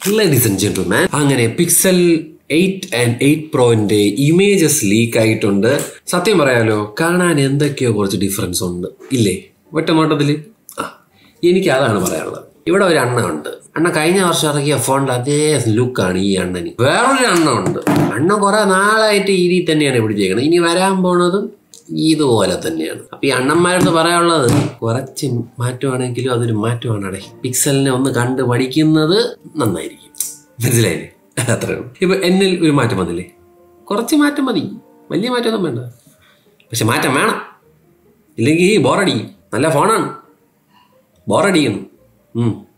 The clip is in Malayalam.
ലേഡീസ് ആൻഡ് ജെന്റിൽമാൻ അങ്ങനെ പിക്സൽ എയ്റ്റ് ആൻഡ് എയ്റ്റ് പ്രോന്റെ ഇമേജസ് ലീക്ക് ആയിട്ടുണ്ട് സത്യം പറയാലോ കാണാൻ എന്തൊക്കെയോ കുറച്ച് ഡിഫറൻസ് ഉണ്ട് ഇല്ലേ ഒറ്റ നോട്ടത്തില് ആ എനിക്ക് അതാണ് പറയാനുള്ളത് ഇവിടെ ഒരു അണ്ണ ഉണ്ട് അണ്ണ കഴിഞ്ഞ വർഷം ഇറക്കിയ ഫോണിന്റെ അതേ ലുക്കാണ് ഈ അണ്ണന് വേറൊരു അണ്ണ ഉണ്ട് അണ്ണ കുറെ നാളായിട്ട് ഈ രീതി തന്നെയാണ് പിടിച്ചേക്കുന്നത് ഇനി വരാൻ പോണതും ഇതുപോലെ തന്നെയാണ് അപ്പൊ ഈ അണ്ണന്മാരോട് പറയാനുള്ളത് കുറച്ച് മാറ്റമാണെങ്കിലും അതൊരു മാറ്റമാണ് പിക്സലിനെ ഒന്ന് കണ്ട് പഠിക്കുന്നത് നന്നായിരിക്കും മനസ്സിലായില്ലേ അത്രേ ഉള്ളൂ ഇപ്പൊ എന്നിൽ ഒരു മാറ്റം വന്നില്ലേ കുറച്ച് മാറ്റം മതി വലിയ മാറ്റമൊന്നും വേണ്ട പക്ഷെ മാറ്റം വേണം ഇല്ലെങ്കിൽ ബോറടിക്കും നല്ല ഫോണാണ് ബോറടിക്കുന്നു ഉം